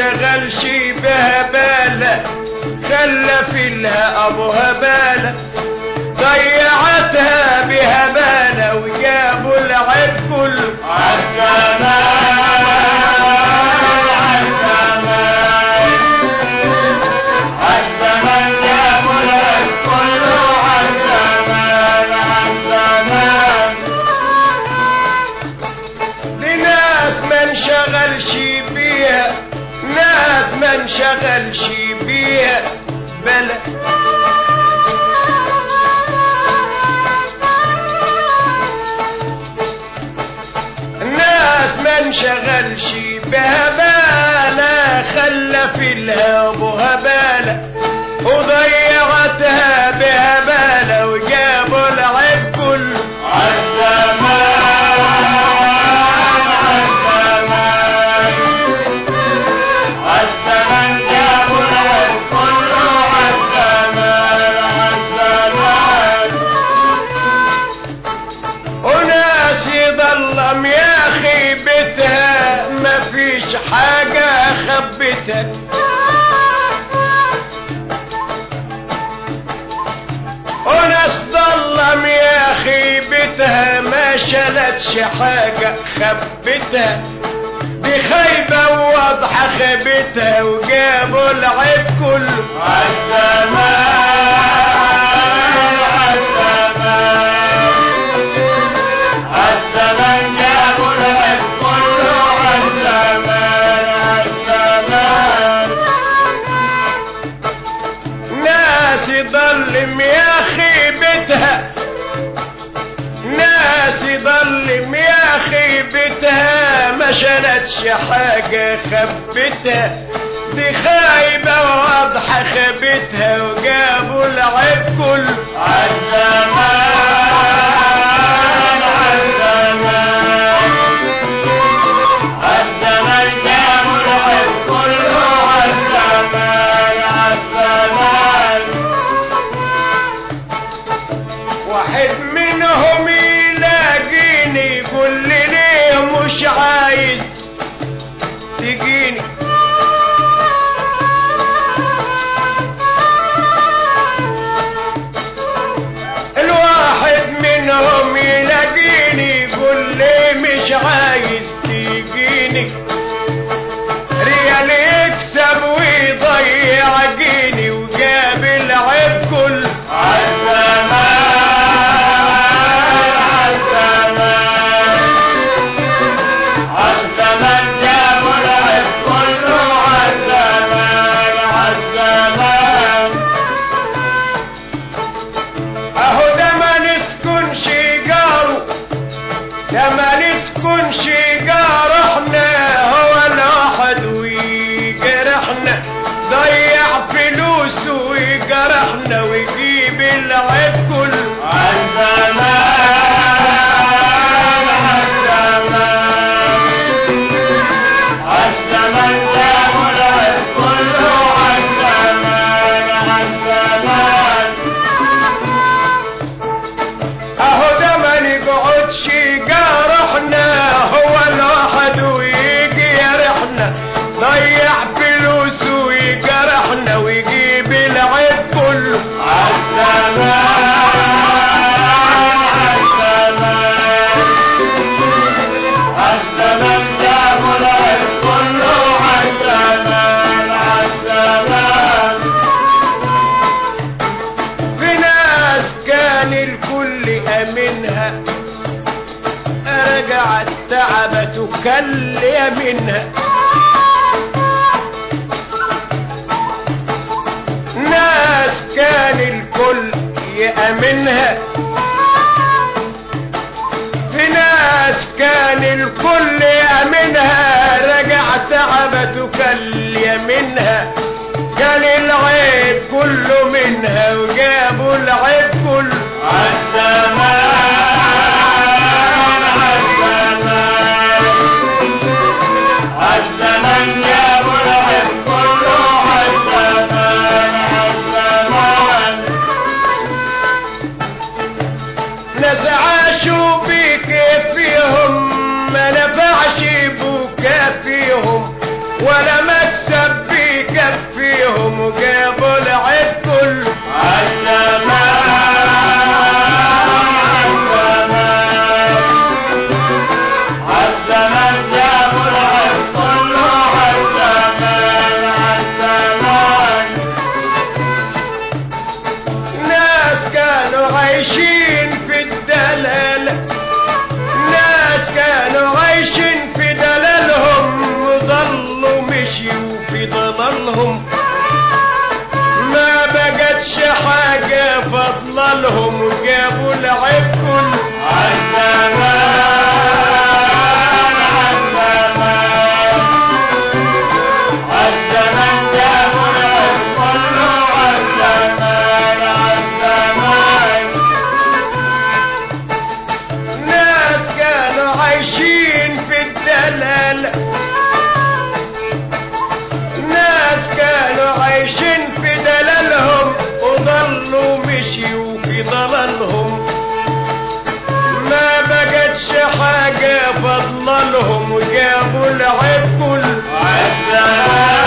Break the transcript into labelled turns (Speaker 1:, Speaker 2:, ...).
Speaker 1: انشغلش بها بالة خلف لها ابوها بالة ضيعتها بهبالة وجابوا العيب كله لناس ما انشغلش بيها ناس ما انشغلش بيها بلا الناس ما انشغلش بها بالا خلف لها ابوها بالا وضيعتها بها بالا وجابوا العيب كله وناس يضلم يا اخي بيتها ما فيش حاجة خبتها وناس ضلم يا اخي بيتها ما شالتش حاجة خبتها دي خايبة وواضحة خيبتها وجابوا العيب كله ناس يضلم يا اخي بيتها ناس يضلم يا اخي بيتها ما شالتش حاجة خبتها دي خايبة وواضحة خبتها وجابوا العيب كله واحد منهم يلاقيني يقول لي ليه مش عايز تجيني الواحد منهم يلاقيني يقول لي مش عايز تجيني ريال يكسب ويضيع جيني وجاب العيب كله اهو ده ما نسكنش جاره ده ما نسكنش جاره احنا هو الواحد ويجرحنا ضيع فلوسه ويجرحنا ويجيب العيب كله اهو ده ما نقعدش جرحنا هو الواحد ويجي يرحنا ضيع فلوسه ويجرحنا ويجيب العيب كله في ناس كان الكل امنها رجعت تعبت كل منها ناس كان الكل يأمنها في ناس كان الكل يأمنها رجع تعبت كل منها كان العيب كله منها وجابوا العيب كله ناس عاشوا بكيفهم ما نفعش بكافيهم ولا مكسب ضللهم وجابوا العيب كله
Speaker 2: عالزمان